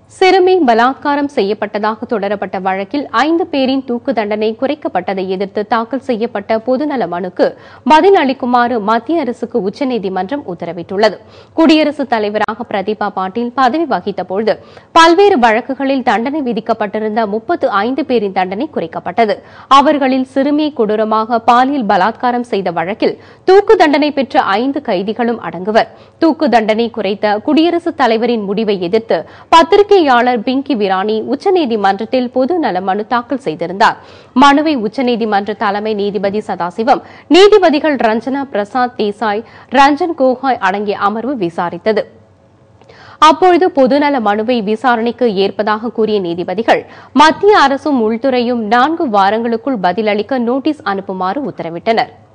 சிறுமி பலாத்காரம் செய்யப்பட்டதாக தொடரப்பட்ட வழக்கில் ஐந்து பேரின் தூக்கு தண்டனை குறைக்கப்பட்டதை எதிர்த்து தாக்கல் செய்யப்பட்ட பொதுநல மனுக்கு பதில் அளிக்குமாறு மத்திய அரசுக்கு உச்சநீதிமன்றம் உத்தரவிட்டுள்ளது குடியரசுத் தலைவராக பிரதீபா பாட்டீல் பதவி வகித்தபோது பல்வேறு வழக்குகளில் தண்டனை விதிக்கப்பட்டிருந்த முப்பத்து ஐந்து பேரின் தண்டனை குறைக்கப்பட்டது அவர்களில் சிறுமியை கொடூரமாக பாலியல் பலாத்காரம் செய்த வழக்கில் தூக்கு தண்டனை பெற்ற ஐந்து கைதிகளும் அடங்குவர் தூக்கு தண்டனை குறைத்த குடியரசுத் தலைவரின் முடிவை எதிர்த்து பத்திரிகையாளர் பிங்கி விரானி உச்சநீதிமன்றத்தில் பொது நல மனு தாக்கல் செய்திருந்தார் மனுவை உச்சநீதிமன்ற தலைமை நீதிபதி சதாசிவம் நீதிபதிகள் ரஞ்சனா பிரசாத் தேசாய் ரஞ்சன் கோகாய் அடங்கிய அமர்வு விசாரித்தது அப்பொழுது பொதுநல மனுவை விசாரணைக்கு ஏற்பதாக கூறிய நீதிபதிகள் மத்திய அரசும் உள்துறையும் நான்கு வாரங்களுக்குள் பதிலளிக்க நோட்டீஸ் அனுப்புமாறு உத்தரவிட்டனர்